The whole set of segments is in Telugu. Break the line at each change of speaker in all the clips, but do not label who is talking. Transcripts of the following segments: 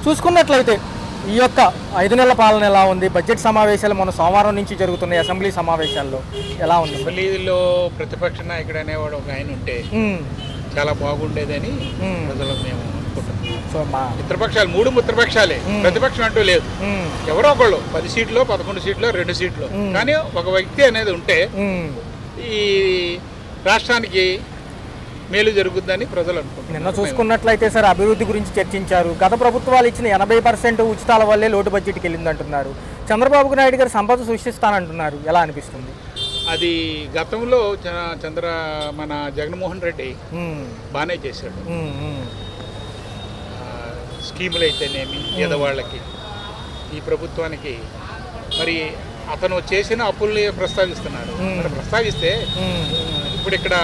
చూసుకున్నట్లయితే ఈ యొక్క ఐదు నెలల పాలన ఎలా ఉంది బడ్జెట్ సమావేశాలు మన సోమవారం నుంచి జరుగుతున్నాయి అసెంబ్లీ సమావేశాల్లో ఎలా ఉంది
అసెంబ్లీలో ప్రతిపక్ష నాయకుడు అనేవాడు ఒక ఆయన ఉంటే
ఉమ్,
చాలా బాగుండేదని
మ్మ్.
ప్రజలు మేము అనుకుంటున్నాం
సో మా
మిత్రపక్షాలు మూడు మిత్రపక్షాలే ప్రతిపక్షం అంటూ లేదు
ఉమ్,
ఎవరో ఒకళ్ళు పది సీట్లు పదకొండు సీట్లు రెండు సీట్లు కానీ ఒక వ్యక్తి అనేది ఉంటే
ఉమ్.
ఈ రాష్ట్రానికి మేలు జరుగుద్దని ప్రజలు అనుకుంటున్నారు
నిన్న చూసుకున్నట్లయితే సార్ అభివృద్ధి గురించి చర్చించారు గత ప్రభుత్వాలు ఇచ్చిన ఎనభై పర్సెంట్ ఉచితాల వల్లే లోటు బడ్జెట్కి వెళ్ళిందంటున్నారు చంద్రబాబు నాయుడు గారు సంపద సృష్టిస్తానంటున్నారు ఎలా అనిపిస్తుంది
అది గతంలో చ- చంద్ర మన జగన్మోహన్ రెడ్డి
ఉమ్,
బాగానే చేశాడు
ఉమ్, ఉమ్,
ఆ, స్కీములు అయితేనేమి పేదవాళ్ళకి ఈ ప్రభుత్వానికి మరి అతను చేసిన అప్పుల్ని ప్రస్తావిస్తున్నారు మరి ప్రస్తావిస్తే
ఉమ్.
ఇప్పుడు ఇక్కడ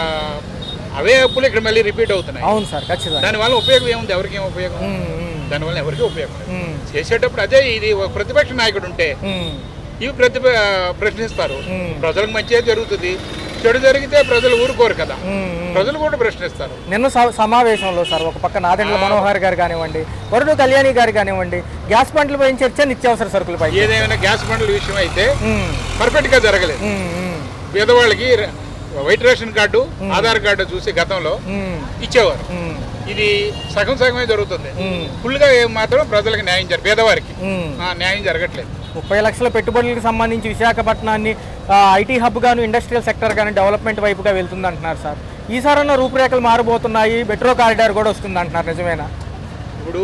అవే అప్పులు ఇక్కడ మళ్ళీ రిపీట్ అవుతున్నాయి
అవును సార్ ఖచ్చితంగా
దానివల్ల ఉపయోగం ఏముంది ఎవరికి ఏం ఉపయోగం
ఉమ్, ఉమ్,
దానివల్ల ఎవరికి ఉపయోగం లేదు.
ఉమ్,
చేసేటప్పుడు అదే ఇది ఒక ప్రతిపక్ష నాయకుడు ఉంటే
ఉమ్,
ఇవి ప్రతి ప్రశ్నిస్తారు
మ్మ్.
ప్రజలకు మంచిగా జరుగుతుంది చెడు జరిగితే ప్రజలు ఊరుకోరు కదా
ఉమ్, ఉమ్.
ప్రజలు కూడా ప్రశ్నిస్తారు
నిన్న స- సమావేశంలో సార్ ఒక పక్క నాదెండ్ల మనోహర్ గారు కానివ్వండి వరుడు కళ్యాణి గారు కానివ్వండి గ్యాస్ బండ్లపై చర్చ నిత్యావసర సరుకులపై
ఏదేమైనా గ్యాస్ బండ్ల విషయం అయితే
ఉమ్,
పర్ఫెక్ట్ గా జరగలేదు
ఉమ్, ఉమ్,
పేదవాళ్ళకి ర- white ration card Aadhaar card చూసి గతంలో
ఉమ్,
ఇచ్చేవారు
ఉమ్,
ఇది సగం సగమే జరుగుతుంది
ఉమ్,
ఫుల్గా ఏం మాత్రం ప్రజలకు న్యాయం జరగ పేదవారికి
ఉమ్.
ఆ, న్యాయం జరగట్లేదు
ముప్పై లక్షల పెట్టుబడులకు సంబంధించి విశాఖపట్నాన్ని ఆ, ఐటీ హబ్ గాను ఇండస్ట్రియల్ సెక్టర్ గాను డెవలప్మెంట్ వైపుగా వెళ్తుంది అంటున్నారు సార్ ఈసారన్న రూపురేఖలు మారబోతున్నాయి మెట్రో కారిడార్ కూడా వస్తుంది అంటున్నారు నిజమేనా
ఇప్పుడు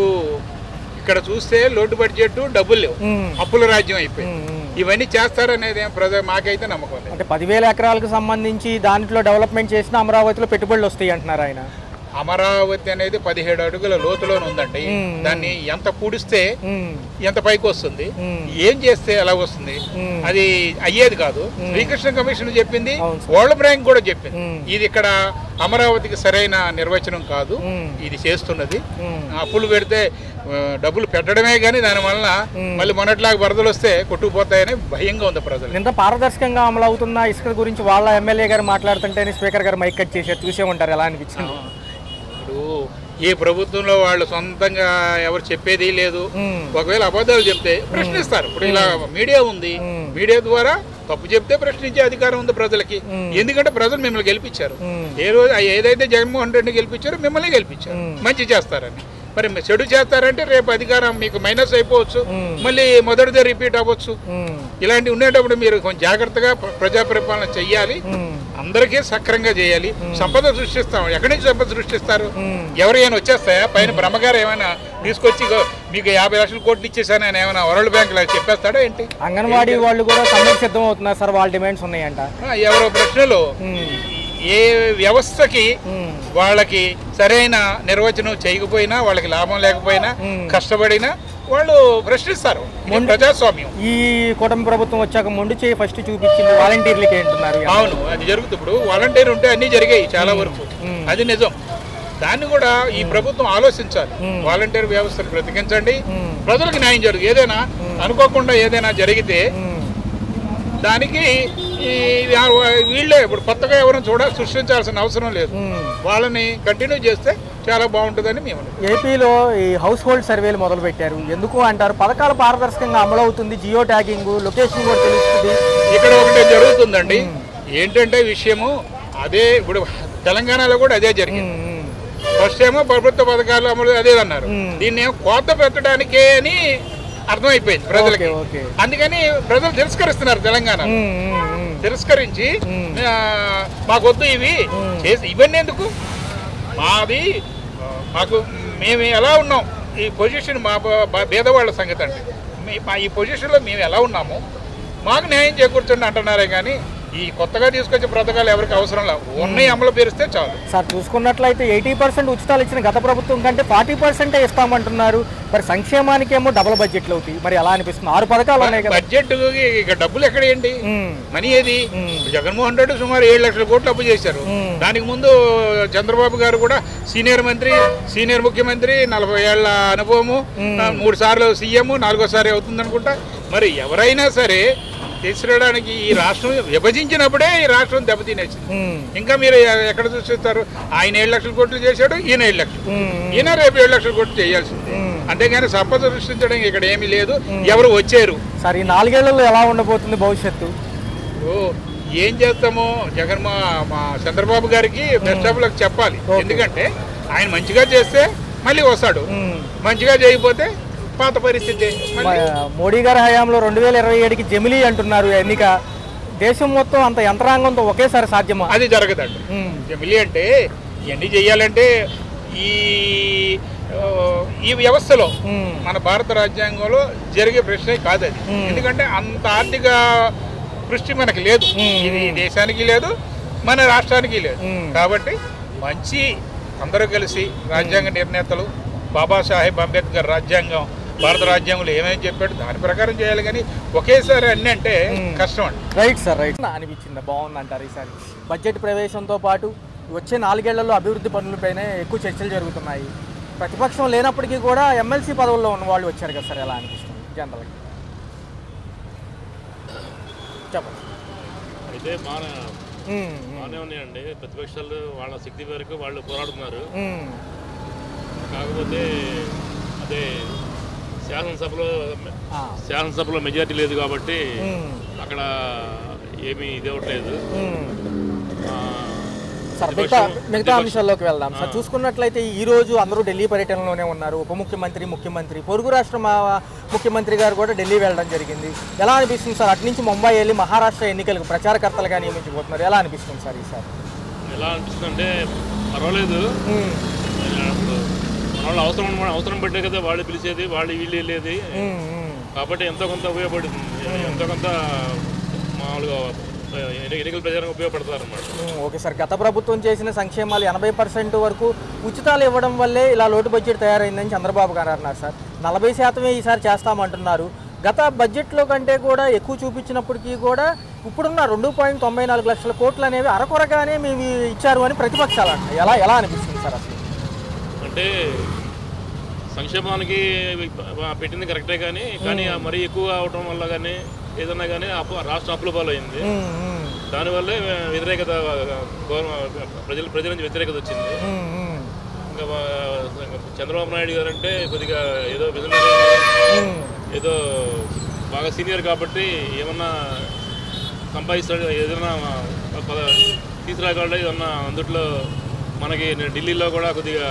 ఇక్కడ చూస్తే లోటు బడ్జెట్ డబ్బులు లేవు
ఉమ్,
అప్పుల రాజ్యం అయిపోయింది
ఉమ్, ఉమ్.
ఇవన్నీ చేస్తారనేది ఏం ప్రజ మాకైతే నమ్మకం లేదు
అంటే పదివేల ఎకరాలకు సంబంధించి దాంట్లో డెవలప్మెంట్ చేసిన అమరావతిలో పెట్టుబడులు వస్తాయి అంటున్నారు ఆయన
అమరావతి అనేది పదిహేడు అడుగుల లోతులోనే ఉందండి
మ్మ్.
దాన్ని ఎంత పూడిస్తే
ఉమ్,
ఎంత పైకి వస్తుంది
మ్మ్.
ఏం చేస్తే ఎలా వస్తుంది
మ్మ్.
అది అయ్యేది కాదు శ్రీకృష్ణ కమిషన్ చెప్పింది
అవును సార్.
వరల్డ్ బ్యాంక్ కూడా చెప్పింది
మ్మ్.
ఇది ఇక్కడ అమరావతికి సరైన నిర్వచనం కాదు
మ్మ్.
ఇది చేస్తున్నది
ఉమ్,
అప్పులు పెడితే ఆ, డబ్బులు పెట్టడమే కానీ దాని వలన మళ్ళీ మొన్నట్లాగా వరదలు వస్తే కొట్టుకుపోతాయని భయంగా ఉంది ప్రజలు
నిన్న పారదర్శకంగా అమలు అవుతున్న ఇసుక గురించి వాళ్ళ ఎమ్మెల్యే గారు మాట్లాడుతుంటేనే స్పీకర్ గారు మైక్ కట్ చేశారు చూసే ఉంటారు ఎలా అనిపించింది
ఇప్పుడు ఏ ప్రభుత్వంలో వాళ్ళు సొంతంగా ఎవరు చెప్పేది లేదు
ఉమ్,
ఒకవేళ అబద్ధాలు చెప్తే ప్రశ్నిస్తారు ఇప్పుడు ఇలా మీడియా ఉంది
మ్మ్.
మీడియా ద్వారా తప్పు చెప్తే ప్రశ్నించే అధికారం ఉంది ప్రజలకి
మ్మ్.
ఎందుకంటే ప్రజలు మిమ్మల్ని గెలిపించారు
ఉమ్,
ఏ రోజు ఏదైతే జగన్మోహన్ రెడ్డి గెలిపించారో మిమ్మల్ని గెలిపించారు
మ్మ్.
మంచి చేస్తారని మరి చెడు చేస్తారంటే రేపు అధికారం మీకు మైనస్ అయిపోవచ్చు
మ్మ్.
మళ్ళీ మొదటిదే రిపీట్ అవ్వచ్చు
ఉమ్,
ఇలాంటి ఉండేటప్పుడు మీరు కొంచెం జాగ్రత్తగా ప్ర- ప్రజా పరిపాలన చెయ్యాలి
ఉమ్,
అందరికీ సక్రంగా చేయాలి సంపద సృష్టిస్తాం ఎక్కడి నుంచి సంపద సృష్టిస్తారు
ఉమ్.
ఎవరైనా వచ్చేస్తాయా పైన బ్రహ్మగారు ఏమైనా తీసుకొచ్చి "ఇగో మీకు యాభై లక్షల కోట్లు ఇచ్చేసాను ఆయన ఏమైనా వరల్డ్ బ్యాంక్ లాగా చెప్పేస్తాడా ఏంటి
అంగన్వాడీ వాళ్ళు కూడా సమ్మెకు సిద్ధం అవుతున్నారు సార్ వాళ్ళ డిమాండ్స్ ఉన్నాయంట
ఆ, ఎవరో ప్రశ్నలు
ఉమ్,
ఏ వ్యవస్థకి
ఉమ్,
వాళ్ళకి సరైన నిర్వచనం చేయకపోయినా వాళ్ళకి లాభం లేకపోయినా
మ్మ్.
కష్టపడినా వాళ్ళు ప్రశ్నిస్తారు ఇది ప్రజాస్వామ్యం
ఈ కూటమి ప్రభుత్వం వచ్చాక మొండి చేయి ఫస్ట్ చూపించింది వాలంటీర్లకి ఏంటున్నారు
అవును అది జరుగుతుంది ఇప్పుడు వాలంటీర్ ఉంటే అన్నీ జరిగాయి చాలా వరకు
మ్మ్.
అది నిజం దాన్ని కూడా ఈ ప్రభుత్వం ఆలోచించాలి
మ్మ్.
వాలంటీర్ వ్యవస్థను బ్రతికించండి
మ్మ్.
ప్రజలకు న్యాయం జరుగు ఏదైనా అనుకోకుండా ఏదైనా జరిగితే
ఉమ్,
దానికి ఈ వా- వీళ్ళే ఇప్పుడు కొత్తగా ఎవరైనా చూడ సృష్టించాల్సిన అవసరం లేదు
ఉమ్.
వాళ్ళని కంటిన్యూ చేస్తే చాలా బాగుంటుందని మేము అనుకుంటున్నాం.
ఏపీలో ఈ హౌస్ హోల్డ్ సర్వేలు మొదలు పెట్టారు ఎందుకు అంటారు పథకాలు పారదర్శకంగా అమలు అవుతుంది జియో ట్యాగింగ్ లొకేషన్ కూడా తెలుస్తుంది
ఇక్కడ ఒకటి జరుగుతుందండి ఏంటంటే విషయము అదే ఇప్పుడు తెలంగాణలో కూడా అదే జరిగింది
ఉమ్, ఉమ్,
ఫస్ట్ ఏమో ప్రభుత్వ పథకాలు అమలు అదే అన్నారు
మ్మ్.
దీన్ని ఏమో కోత పెట్టడానికే అని అర్థమైపోయింది ప్రజలకి
ఓకే, ఓకే.
అందుకని ప్రజలు తిరస్కరిస్తున్నారు తెలంగాణ
ఉమ్, ఉమ్, ఉమ్.
తిరస్కరించి
మ్మ్.
ఆ, మాకొద్దు ఇవి చేసి ఇవన్నీ ఎందుకు మాది ఆ, మాకు మేము ఎలా ఉన్నాం ఈ పొజిషన్ మా బ- బ- పేదవాళ్ళ సంగతి అంటే మీ- మా ఈ పొజిషన్లో మేము ఎలా ఉన్నామో మాకు న్యాయం చేకూర్చండి అంటున్నారే కానీ ఈ కొత్తగా తీసుకొచ్చే పథకాలు ఎవరికి అవసరం లేదు ఉన్నాయి అమలు పేరిస్తే చాలు
సార్ చూసుకున్నట్లయితే ఎయిటీ పర్సెంట్ ఉచితాలు ఇచ్చిన గత ప్రభుత్వం కంటే ఫార్టీ పర్సెంటే ఇస్తామంటున్నారు మరి సంక్షేమానికి ఏమో డబుల్ బడ్జెట్లు అవుతాయి మరి ఎలా అనిపిస్తుంది ఆరు పథకాలు ఉన్నాయి కదా
బడ్జెట్ ఇక డబ్బులు ఎక్కడ ఏంటి
ఉమ్,
మనీ ఏది
మ్మ్.
జగన్మోహన్ రెడ్డి సుమారు ఏడు లక్షల కోట్లు అప్పు చేశారు
మ్మ్.
దానికి ముందు చంద్రబాబు గారు కూడా సీనియర్ మంత్రి సీనియర్ ముఖ్యమంత్రి నలభై ఏళ్ల అనుభవము ఆ, మూడు సార్లు సీఎం నాలుగోసారి అవుతుంది అనుకుంటా మరి ఎవరైనా సరే తీసుకురావడానికి ఈ రాష్ట్రం విభజించినప్పుడే ఈ రాష్ట్రం దెబ్బతినేసింది
ఉమ్,
ఇంకా మీరు ఎ- ఎక్కడ చూస్తారు ఆయన ఏడు లక్షల కోట్లు చేశాడు ఈయన ఏడు లక్షలు
ఉమ్,
ఈయన రేపు ఏడు లక్షల కోట్లు చేయాల్సిందే
ఉమ్.
అంతేగాని సంపద సృష్టించడం ఇక్కడ ఏమీ లేదు ఎవరు వచ్చారు
సార్ ఈ నాలుగేళ్లలో ఎలా ఉండబోతుంది భవిష్యత్తు
ఓ ఏం చేస్తామో జగన్ మా మా చంద్రబాబు గారికి బెస్ట్ ఆఫ్ లక్ చెప్పాలి
ఓకే.
ఎందుకంటే ఆయన మంచిగా చేస్తే మళ్ళీ వస్తాడు
ఉమ్.
మంచిగా చేయకపోతే పాత పరిస్థితి మళ్ళీ
మ- మోడీ గారి హయాంలో రెండు వేల ఇరవై ఏడుకి జమిలీ అంటున్నారు ఈ ఎన్నిక దేశం మొత్తం అంత యంత్రాంగంతో ఒకేసారి సాధ్యమా
అది జరగదండి
ఉమ్.
జమిలీ అంటే ఇవన్నీ చేయాలంటే ఈ ఆ, ఈ వ్యవస్థలో
ఉమ్.
మన భారత రాజ్యాంగంలో జరిగే ప్రశ్నే కాదు అది
మ్మ్.
ఎందుకంటే అంత ఆర్థిక కృషి మనకి లేదు
మ్మ్.
ఇది దేశానికి లేదు మన రాష్ట్రానికి లేదు
మ్మ్.
కాబట్టి మంచి అందరూ కలిసి రాజ్యాంగ నిర్ణేతలు బాబాసాహెబ్ అంబేద్కర్ రాజ్యాంగం భారత రాజ్యాంగంలో ఏమేమి చెప్పాడు దాని ప్రకారం చేయాలి కానీ ఒకేసారి అన్ని అంటే
మ్మ్.
కష్టం అండి
రైట్ సార్ రైట్ అనిపించింది బాగుంది అంటారు ఈసారి బడ్జెట్ ప్రవేశంతో పాటు వచ్చే నాలుగేళ్లలో అభివృద్ధి పనులపైనే ఎక్కువ చర్చలు జరుగుతున్నాయి ప్రతిపక్షం లేనప్పటికీ కూడా ఎమ్మెల్సీ పదవుల్లో ఉన్న వాళ్ళు వచ్చారు కదా సార్ ఎలా అనిపిస్తుంది జనరల్గా చెప్పండి
అయితే బాగా
ఉమ్,
బాగానే ఉన్నాయండి ప్రతిపక్షాలు వాళ్ళ శక్తి మేరకు వాళ్ళు పోరాడుతున్నారు
ఉమ్,
కాకపోతే అదే శాసనసభలో
ఆ,
శాసనసభలో మెజారిటీ లేదు కాబట్టి
ఉమ్,
అక్కడ ఏమీ ఇది అవ్వట్లేదు
ఉమ్.
ఆ,
సార్ మిగతా
ప్రతిపక్షం-
మిగతా
ప్రతిపక్షం-
అంశాల్లోకి వెళ్దాం సార్
ఆ.
చూసుకున్నట్లయితే ఈ రోజు అందరూ ఢిల్లీ పర్యటనలోనే ఉన్నారు ఉప ముఖ్యమంత్రి ముఖ్యమంత్రి పొరుగు రాష్ట్ర మా- ముఖ్యమంత్రి గారు కూడా ఢిల్లీ వెళ్ళడం జరిగింది ఎలా అనిపిస్తుంది సార్ అటు నుంచి ముంబై వెళ్ళి మహారాష్ట్ర ఎన్నికలకు ప్రచారకర్తలుగా నియమించబోతున్నారు ఎలా అనిపిస్తుంది సార్ ఈసారి
ఎలా అనిపిస్తుంది అంటే పర్వాలేదు
ఉమ్,
ఇప్పుడు మన వాళ్ళు అవసరం ఉన్న- అవసరం పట్టే కదా వాళ్ళు పిలిచేది వాళ్ళు వీళ్ళు వెళ్ళేది
ఉమ్, ఉమ్,
కాబట్టి ఎంతో కొంత ఉపయోగపడుతుంది ఎంతో కొంత మామూలుగా ఎన్ని- ఎన్నికల ప్రచారం ఉపయోగపడతారు అన్నమాట
ఉమ్, ఓకే సార్ గత ప్రభుత్వం చేసిన సంక్షేమాలు ఎనభై పర్సెంట్ వరకు ఉచితాలు ఇవ్వడం వల్లే ఇలా లోటు బడ్జెట్ తయారైందని చంద్రబాబు గారు అన్నారు సార్ నలభై శాతమే ఈసారి చేస్తామంటున్నారు గత బడ్జెట్లో కంటే కూడా ఎక్కువ చూపించినప్పటికీ కూడా ఇప్పుడున్న రెండు పాయింట్ తొంభై నాలుగు లక్షల కోట్లు అనేవి అరకొరగానే మేము ఇచ్చారు అని ప్రతిపక్షాలు అంటున్నాయి ఎలా ఎలా అనిపిస్తుంది సార్ అసలు
అంటే సంక్షేమానికి పెట్టింది కరెక్టే కానీ కానీ ఆ మరీ ఎక్కువ అవటం వల్ల కానీ ఏదన్నా కానీ అప్పు రాష్ట్రం అప్పుల పాలు అయింది
ఉమ్, ఉమ్,
దానివల్లే వ్యతిరేకత గవర్న- ప్రజల ప్రజల నుంచి వ్యతిరేకత వచ్చింది
ఉమ్, ఉమ్,
ఇంకా మా- చంద్రబాబు నాయుడు గారు అంటే కొద్దిగా ఏదో విజనరీ
ఉమ్,
ఏదో బాగా సీనియర్ కాబట్టి ఏమన్నా సంపాదిస్తాడు ఏదైనా పద తీసుకురాగలడు ఏదన్నా అందుట్లో మనకి ఢిల్లీలో కూడా కొద్దిగా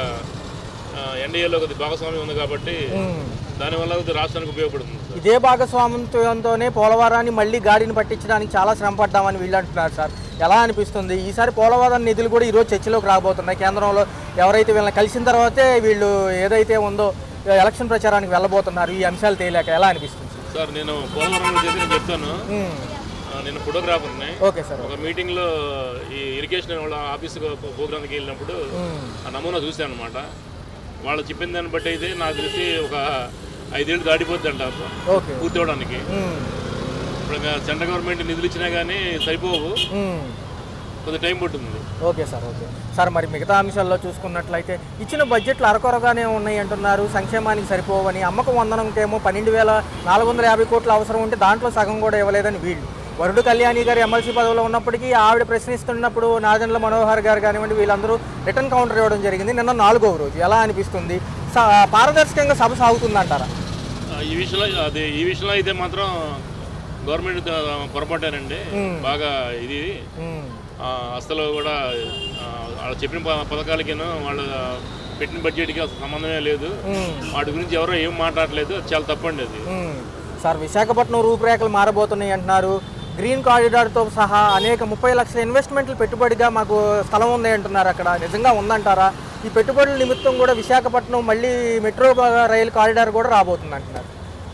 ఎన్డీఏలో కొద్దిగా భాగస్వామ్యం ఉంది కాబట్టి
ఉమ్.
దానివల్ల కొద్దిగా రాష్ట్రానికి ఉపయోగపడుతుంది సార్
ఇదే భాగస్వామ్యంతోనే పోలవరాన్ని మళ్ళీ గాడిని పట్టించడానికి చాలా శ్రమ పడ్డామని వీళ్ళు అంటున్నారు సార్ ఎలా అనిపిస్తుంది ఈసారి పోలవరం నిధులు కూడా ఈరోజు చర్చలోకి రాబోతున్నాయి కేంద్రంలో ఎవరైతే వీళ్ళని కలిసిన తర్వాతే వీళ్ళు ఏదైతే ఉందో ఎలక్షన్ ప్రచారానికి వెళ్ళబోతున్నారు ఈ అంశాలు తేలాక ఎలా అనిపిస్తుంది
సార్ నేను పోలవరం గురించి నేను చెప్తాను
ఉమ్,
ఆ, నేను ఫోటోగ్రాఫర్ని
ఓకే సార్
ఒక మీటింగ్లో ఈ ఇరిగేషన్ వాళ్ళ ఆఫీస్ ప్రోగ్రామ్కి వెళ్ళినప్పుడు
ఉమ్,
ఆ నమూనా చూశాను అనమాట వాళ్ళు చెప్పిన దాన్ని బట్టి అయితే నాకు తెలిసి ఒక ఐదేళ్ళు దాటిపోద్ది అంట
ఓకే
పూర్తి అవడానికి
ఉమ్,
ఇప్పుడు ఇంకా సెంట్రల్ గవర్నమెంట్ నిధులు ఇచ్చినా కానీ సరిపోవు
ఉమ్.
కొంత టైం పడుతుంది
ఓకే సార్ ఓకే సార్ మరి మిగతా అంశాల్లో చూసుకున్నట్లయితే ఇచ్చిన బడ్జెట్లు అరకొరగానే ఉన్నాయి అంటున్నారు సంక్షేమానికి సరిపోవని అమ్మకం వందనంకేమో పన్నెండు వేల నాలుగు వందల యాభై కోట్లు అవసరం ఉంటే దాంట్లో సగం కూడా ఇవ్వలేదని వీళ్ళు వరుడు కళ్యాణి గారు ఎమ్మెల్సీ పదవిలో ఉన్నప్పటికీ ఆవిడ ప్రశ్నిస్తున్నప్పుడు నాదెండ్ల మనోహర్ గారు కానివ్వండి వీళ్ళందరూ రిటర్న్ కౌంటర్ ఇవ్వడం జరిగింది నిన్న నాలుగవ రోజు ఎలా అనిపిస్తుంది స- పారదర్శకంగా సభ సాగుతుందంటారా
ఆ, ఈ విషయంలో అది ఈ విషయంలో అయితే మాత్రం గవర్నమెంట్ పొరపాటేనండి
మ్మ్.
బాగా ఇది
ఉమ్,
ఆ, అసలు కూడా ఆ, వాళ్ళు చెప్పిన ప- పథకాలకిను వాళ్ళు పెట్టిన బడ్జెట్కి అసలు సంబంధమే లేదు
ఉమ్.
వాటి గురించి ఎవరో ఏం మాట్లాడలేదు అది చాలా తప్పండి అది
మ్మ్. సార్ విశాఖపట్నం రూపురేఖలు మారబోతున్నాయి అంటున్నారు గ్రీన్ కారిడార్తో సహా అనేక ముప్పై లక్షల ఇన్వెస్ట్మెంట్లు పెట్టుబడిగా మాకు స్థలం ఉంది అంటున్నారు అక్కడ నిజంగా ఉందంటారా ఈ పెట్టుబడుల నిమిత్తం కూడా విశాఖపట్నం మళ్ళీ మెట్రో రైలు కారిడార్ కూడా రాబోతుంది అంటున్నారు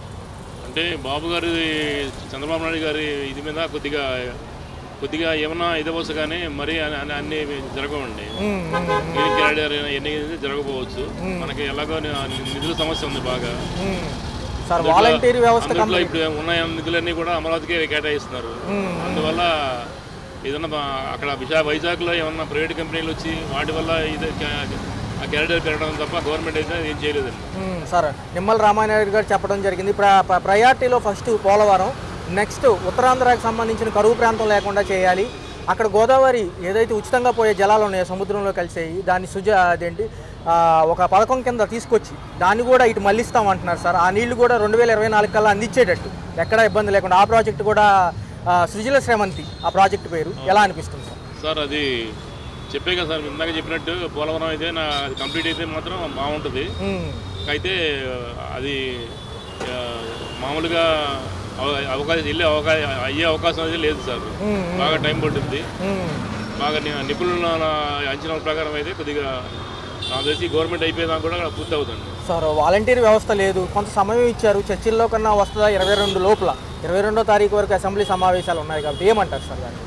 అంటే బాబు గారి చంద్రబాబు నాయుడు గారి ఇది మీద కొద్దిగా కొద్దిగా ఏమన్నా ఇదవచ్చు కానీ మరీ అన్ని- అన్ని- అన్ని జరగవండి
మ్మ్, మ్మ్,
గ్రీన్ క్యారిడర్ ఎన్ని జరగకపోవచ్చు మనకి ఎలాగో ని- నిధుల సమస్య ఉంది బాగా
మ్మ్. సార్ వాలంటీర్ వ్యవస్థ
అందులో
కంప్లీట్
ఇప్పుడు ఉన్న నిధులన్నీ కూడా అమరావతికి కేటాయిస్తున్నారు
మ్మ్.
అందువల్ల ఏదన్నా బా- అక్కడ విశా వైజాగ్లో ఏమన్నా ప్రైవేట్ కంపెనీలు వచ్చి వాటి వల్ల ఇది క్యా- ఆ క్యారిడర్ పెరగడం తప్ప గవర్నమెంట్ అయితే ఏం చేయలేదండి
మ్మ్. సార్ నిమ్మల రామానాయుడు గారు చెప్పడం జరిగింది ప్ర ప్ర- ప్రయారిటీలో ఫస్ట్ పోలవరం నెక్స్ట్ ఉత్తరాంధ్రకు సంబంధించిన కరువు ప్రాంతం లేకుండా చేయాలి అక్కడ గోదావరి ఏదైతే ఉచితంగా పోయే జలాలు ఉన్నాయో సముద్రంలో కలిసేవి దాన్ని సుజ అదేంటి ఆ, ఒక పథకం కింద తీసుకొచ్చి దాన్ని కూడా ఇటు మళ్ళిస్తామంటున్నారు సార్ ఆ నీళ్లు కూడా రెండు వేల ఇరవై నాలుగు కల్లా అందించేటట్టు ఎక్కడ ఇబ్బంది లేకుండా ఆ ప్రాజెక్టు కూడా ఆ, సృజల శ్రమంతి ఆ ప్రాజెక్టు పేరు ఎలా అనిపిస్తుంది సార్
సార్ అది చెప్పే కదా సార్ ఇందాక చెప్పినట్టు పోలవరం అయితే నా అది కంప్లీట్ అయితే మాత్రం బాగుంటుంది
ఉమ్,
అయితే అది ఆ, మామూలుగా అవ- అవకాశం వెళ్ళే అవకాశం అయ్యే అవకాశం అయితే లేదు సార్
ఉమ్,
బాగా టైం పడుతుంది
ఉమ్,
బాగా ని- నిపుణుల అంచనాల ప్రకారం అయితే కొద్దిగా నాకు తెలిసి గవర్నమెంట్ అయిపోయేదాకా కూడా పూర్తి అవుతుంది
సార్ వాలంటీర్ వ్యవస్థ లేదు కొంత సమయం ఇచ్చారు చర్చిల్లో కన్నా వస్తుందా ఇరవై రెండు లోపల ఇరవై రెండో తారీఖు వరకు అసెంబ్లీ సమావేశాలు ఉన్నాయి కాబట్టి ఏమంటారు సార్ దాన్ని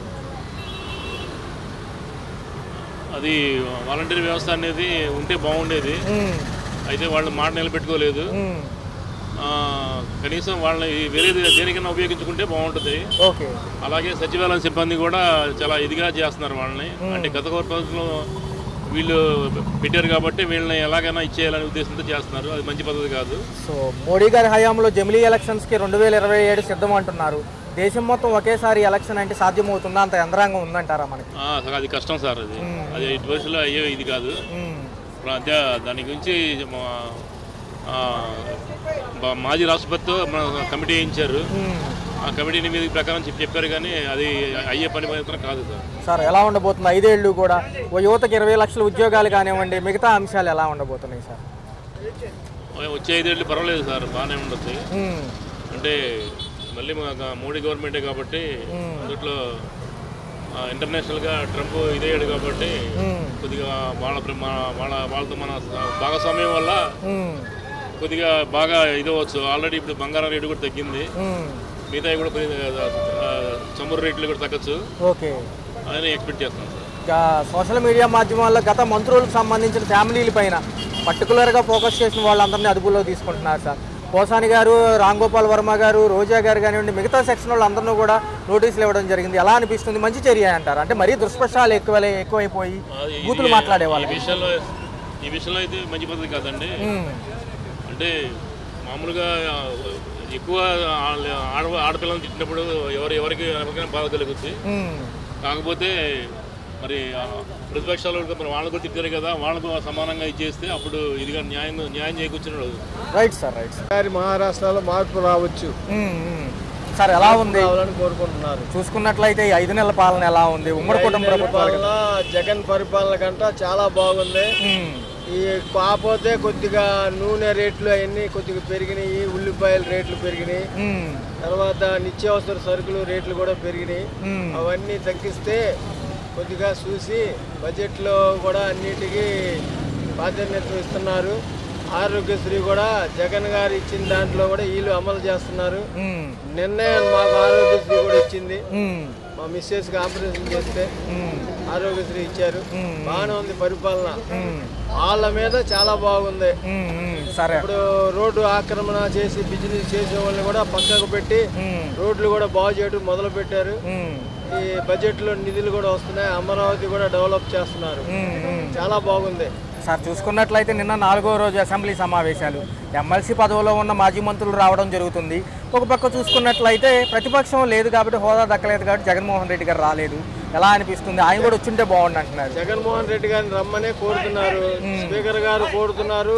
అది వాలంటీర్ వ్యవస్థ అనేది ఉంటే బాగుండేది
ఉమ్,
అయితే వాళ్ళు మాట నిలబెట్టుకోలేదు
ఉమ్,
ఆ, కనీసం వాళ్ళని వేరే దేనికైనా ఉపయోగించుకుంటే బాగుంటుంది
ఓకే
అలాగే సచివాలయం సిబ్బంది కూడా చాలా ఇదిగా చేస్తున్నారు వాళ్ళని అంటే గత ప్రభుత్వంలో వీళ్ళు పెట్టారు కాబట్టి వీళ్ళని ఎలాగైనా ఇచ్చేయాలనే ఉద్దేశంతో చేస్తున్నారు అది మంచి పద్ధతి కాదు
సో మోడీ గారి హయాంలో జమిలీ ఎలక్షన్స్కి రెండు వేల ఇరవై ఏడు సిద్ధం అంటున్నారు దేశం మొత్తం ఒకేసారి ఎలక్షన్ అంటే సాధ్యమవుతుందా అంత యంత్రాంగం ఉందంటారా మనకి
ఆ, అసలు అది కష్టం సార్ అది అది ఇటు వయసులో అయ్యే ఇది కాదు
ఉమ్,
ఇప్పుడు అదే దాని గురించి మా ఆ, బా- మాజీ రాష్ట్రపతితో మన కమిటీ వేయించారు
ఉమ్.
ఆ కమిటీ నివేదిక ప్రకారం చెప్పి చెప్పారు కానీ అది అయ్యే పని మాత్రం కాదు సార్
సార్ ఎలా ఉండబోతుంది ఐదేళ్ళు కూడా ఓ యువతకి ఇరవై లక్షల ఉద్యోగాలు కానివ్వండి మిగతా అంశాలు ఎలా ఉండబోతున్నాయి సార్
వచ్చే ఐదేళ్ళు పర్వాలేదు సార్ బాగానే ఉండొచ్చు
ఉమ్,
అంటే మళ్ళీ మన మోడీ గవర్నమెంటే కాబట్టి అందుట్లో ఆ, ఇంటర్నేషనల్గా ట్రంప్ ఇదయ్యాడు కాబట్టి
ఉమ్,
కొద్దిగా వాళ్ళ ప్ర- మన- వాళ్ళ వాళ్ళతో మన భాగస్వామ్యం వల్ల
ఉమ్,
కొద్దిగా బాగా ఇదవచ్చు ఆల్రెడీ ఇప్పుడు బంగారం రేటు కూడా తగ్గింది
ఉమ్.
మిగతా కూడా కొద్దిగా ఆ, చమురు రేట్లు కూడా తగ్గచ్చు
ఓకే
అని ఎక్స్పెక్ట్ చేస్తాను సార్
ఇంకా సోషల్ మీడియా మాధ్యమాల్లో గత మంత్రులకు సంబంధించిన ఫ్యామిలీల పైన పర్టికులర్గా ఫోకస్ చేసిన వాళ్ళందరినీ అదుపులో తీసుకుంటున్నారు సార్ పోసాని గారు రామ్ గోపాల్ వర్మ గారు రోజా గారు కానివ్వండి మిగతా సెక్షన్ వాళ్ళందరినీ కూడా నోటీసులు ఇవ్వడం జరిగింది ఎలా అనిపిస్తుంది మంచి చర్య అంటారు అంటే మరీ దుష్ప్రచారాలు ఎక్కువ ఎక్కువైపోయి
అది ఇది-
బూతులు మాట్లాడే
ఈ
వాళ్ళు
విషయంలో ఈ విషయంలో అయితే మంచి పద్ధతి కాదండి అంటే మామూలుగా ఆ, ఎక్కువ ఆడ- ఆడ ఆడపిల్లల్ని తిట్టినప్పుడు ఎవరు ఎవరికి ఎవరికైనా బాధ కలుగుతుంది కాకపోతే మరి ఆ ప్రతిపక్షాలు కూడా మరి వాళ్ళకు కూడా తిట్టారు కదా వాళ్ళకు సమానంగా ఇచ్చేస్తే అప్పుడు ఇదిగా న్యాయం న్యాయం చేకూర్చున్నాడు
రైట్ సార్ రైట్ సార్
గారి మహారాష్ట్రలో మార్పు రావచ్చు
సార్ ఎలా ఉంది
కావాలని కోరుకుంటున్నారు
చూసుకున్నట్లయితే ఈ ఐదు నెలల పాలన ఎలా ఉంది ఉమ్మడి కుటుంబ ప్రభుత్వాలు
పాలన జగన్ పరిపాలన కంట చాలా బాగుంది
ఉమ్,
ఈ కాకపోతే కొద్దిగా నూనె రేట్లు అవన్నీ కొద్దిగా పెరిగినాయి ఉల్లిపాయల రేట్లు పెరిగినాయి
ఉమ్,
తర్వాత నిత్యావసర సరుకులు రేట్లు కూడా పెరిగినాయి
ఉమ్.
అవన్నీ తగ్గిస్తే కొద్దిగా చూసి బడ్జెట్లో కూడా అన్నిటికీ ప్రాధాన్యత ఇస్తున్నారు ఆరోగ్యశ్రీ కూడా జగన్ గారు ఇచ్చిన దాంట్లో కూడా వీళ్ళు అమలు చేస్తున్నారు
ఉమ్,
నిన్నే మాకు ఆరోగ్యశ్రీ కూడా ఇచ్చింది
ఉమ్,
మా మిస్సెస్కి ఆపరేషన్ చేస్తే
ఉమ్,
ఆరోగ్యశ్రీ ఇచ్చారు
మ్మ్.
బాగానే ఉంది పరిపాలన
ఉమ్,
వాళ్ళ మీద చాలా బాగుంది
ఉమ్, ఉమ్, సరే
ఇప్పుడు రోడ్డు ఆక్రమణ చేసి బిజినెస్ చేసే వాళ్ళని కూడా పక్కకు పెట్టి
ఉమ్,
రోడ్లు కూడా బాగు చేయడం మొదలు పెట్టారు
ఉమ్,
ఈ బడ్జెట్లో నిధులు కూడా వస్తున్నాయి అమరావతి కూడా డెవలప్ చేస్తున్నారు
ఉమ్, ఉమ్.
చాలా బాగుంది
సార్ చూసుకున్నట్లయితే నిన్న నాలుగో రోజు అసెంబ్లీ సమావేశాలు ఎమ్మెల్సీ పదవిలో ఉన్న మాజీ మంత్రులు రావడం జరుగుతుంది ఒక పక్క చూసుకున్నట్లయితే ప్రతిపక్షం లేదు కాబట్టి హోదా దక్కలేదు కాబట్టి జగన్మోహన్ రెడ్డి గారు రాలేదు ఎలా అనిపిస్తుంది ఆయన కూడా వచ్చుంటే బాగుండు అంటున్నారు
జగన్మోహన్ రెడ్డి గారిని రమ్మనే కోరుతున్నారు స్పీకర్ గారు కోరుతున్నారు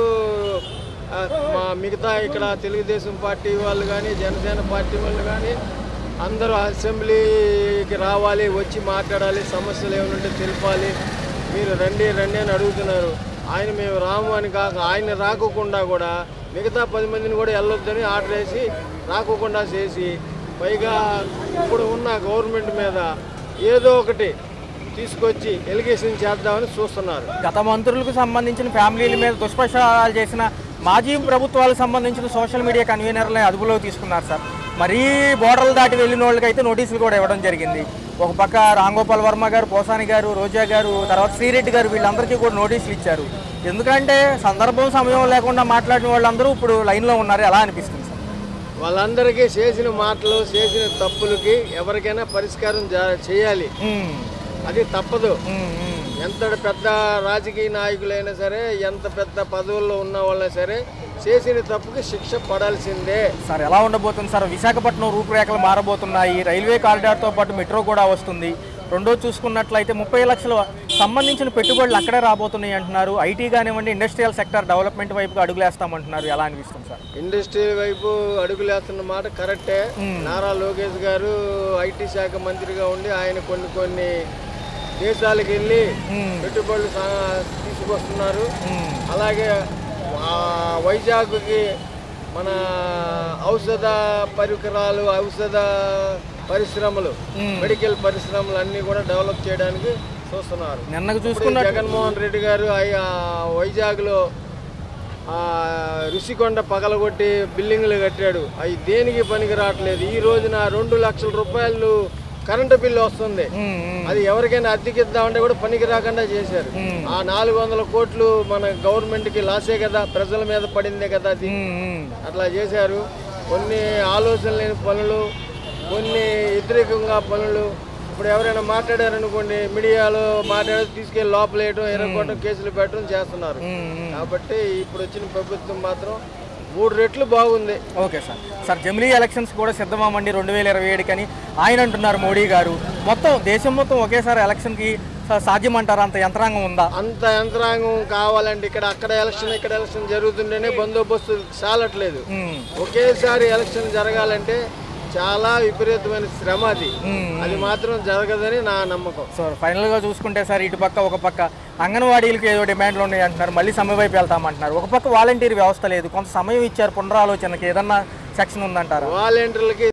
ఆ, మా మిగతా ఇక్కడ తెలుగుదేశం పార్టీ వాళ్ళు కానీ జనసేన పార్టీ వాళ్ళు కానీ అందరూ అసెంబ్లీకి రావాలి వచ్చి మాట్లాడాలి సమస్యలు ఏమైనా తెలపాలి మీరు రండి రండి అని అడుగుతున్నారు ఆయన మేము రాము అని కాక ఆయన రాకోకుండా కూడా మిగతా పది మందిని కూడా వెళ్ళొద్దని ఆర్డర్ వేసి రాకోకుండా చేసి పైగా ఇప్పుడు ఉన్న గవర్నమెంట్ మీద ఏదో ఒకటి తీసుకొచ్చి ఎలిగేషన్ చేద్దామని చూస్తున్నారు
గత మంత్రులకు సంబంధించిన ఫ్యామిలీల మీద దుష్ప్రచారాలు చేసిన మాజీ ప్రభుత్వాలకు సంబంధించిన సోషల్ మీడియా కన్వీనర్లని అదుపులో తీసుకున్నారు సార్ మరీ బోర్డర్లు దాటి వెళ్ళిన వాళ్ళకైతే నోటీసులు కూడా ఇవ్వడం జరిగింది ఒక పక్క రాంగోపాల్ వర్మ గారు పోసాని గారు రోజా గారు తర్వాత శ్రీరెడ్డి గారు వీళ్ళందరికీ కూడా నోటీసులు ఇచ్చారు ఎందుకంటే సందర్భం సమయం లేకుండా మాట్లాడిన వాళ్ళందరూ ఇప్పుడు లైన్లో ఉన్నారు ఎలా అనిపిస్తుంది సార్
వాళ్ళందరికీ చేసిన మాటలు చేసిన తప్పులకి ఎవరికైనా పరిష్కారం జా- చేయాలి
ఉమ్,
అది తప్పదు
ఉమ్, ఉమ్.
ఎంత పెద్ద రాజకీయ నాయకులైనా సరే ఎంత పెద్ద పదవుల్లో ఉన్న వాళ్ళైనా సరే చేసిన తప్పుకి శిక్ష పడాల్సిందే
సార్ ఎలా ఉండబోతుంది సార్ విశాఖపట్నం రూపురేఖలు మారబోతున్నాయి రైల్వే కారిడార్తో పాటు మెట్రో కూడా వస్తుంది రెండో చూసుకున్నట్లయితే ముప్పై లక్షల సంబంధించిన పెట్టుబడులు అక్కడే రాబోతున్నాయి అంటున్నారు ఐటీ కానివ్వండి ఇండస్ట్రియల్ సెక్టర్ డెవలప్మెంట్ వైపుగా అడుగులేస్తామంటున్నారు ఎలా అనిపిస్తుంది సార్
ఇండస్ట్రీ వైపు అడుగులేస్తున్న మాట కరెక్టే నారా లోకేష్ గారు ఐటీ శాఖ మంత్రిగా ఉండి ఆయన కొన్ని కొన్ని దేశాలకు వెళ్ళి పెట్టుబడులు సా- తీసుకొస్తున్నారు అలాగే ఆ వైజాగ్కి మన ఔషధ పరికరాలు ఔషధ పరిశ్రమలు మెడికల్ పరిశ్రమలు అన్నీ కూడా డెవలప్ చేయడానికి చూస్తున్నారు
నిన్నకు
ఇప్పుడు
చూసుకున్న
జగన్మోహన్ రెడ్డి గారు ఐ- ఆ వైజాగ్లో ఆ ఋషికొండ పగలగొట్టి బిల్డింగ్లు కట్టాడు అవి దేనికి పనికి రావట్లేదు ఈ రోజున రెండు లక్షల రూపాయలు కరెంటు బిల్లు వస్తుంది అది ఎవరికైనా అద్దెకిద్దామంటే కూడా పనికి రాకుండా చేశారు ఆ నాలుగు వందల కోట్లు మన గవర్నమెంట్ కి లాసే కదా ప్రజల మీద పడిందే కదా అది అట్లా చేశారు కొన్ని ఆలోచన లేని పనులు కొన్ని వ్యతిరేకంగా పనులు ఇప్పుడు ఎవరైనా మాట్లాడారనుకోండి మీడియాలో మాట్లాడి తీసుకెళ్లి లోపలేయడం ఎరగొట్టడం కేసులు పెట్టడం చేస్తున్నారు కాబట్టి ఇప్పుడు వచ్చిన ప్రభుత్వం మాత్రం మూడు రెట్లు బాగుంది
ఓకే సార్ సార్ జమిలీ ఎలక్షన్స్ కూడా సిద్ధమామండి రెండు వేల ఇరవై ఏడుకని ఆయన అంటున్నారు మోడీ గారు మొత్తం దేశం మొత్తం ఒకేసారి ఎలక్షన్కి సా- సాధ్యమంటారా అంత యంత్రాంగం ఉందా
అంత యంత్రాంగం కావాలంటే ఇక్కడ అక్కడ ఎలక్షన్ ఇక్కడ ఎలక్షన్ జరుగుతుంటేనే బందోబస్తు చాలట్లేదు
ఉమ్,
ఒకేసారి ఎలక్షన్ జరగాలంటే చాలా విపరీతమైన శ్రమ అది అది మాత్రం జరగదని నా నమ్మకం
సో ఫైనల్గా చూసుకుంటే సార్ ఇటు పక్క ఒక పక్క అంగన్వాడీలకు ఏదో డిమాండ్లు ఉన్నాయి అంటున్నారు మళ్ళీ సమ్మె వైపు వెళ్తామంటున్నారు ఒక పక్క వాలంటీర్ వ్యవస్థ లేదు కొంత సమయం ఇచ్చారు పునరాలోచనకి ఏదన్నా సెక్షన్ ఉందంటారా
వాలంటీర్లకి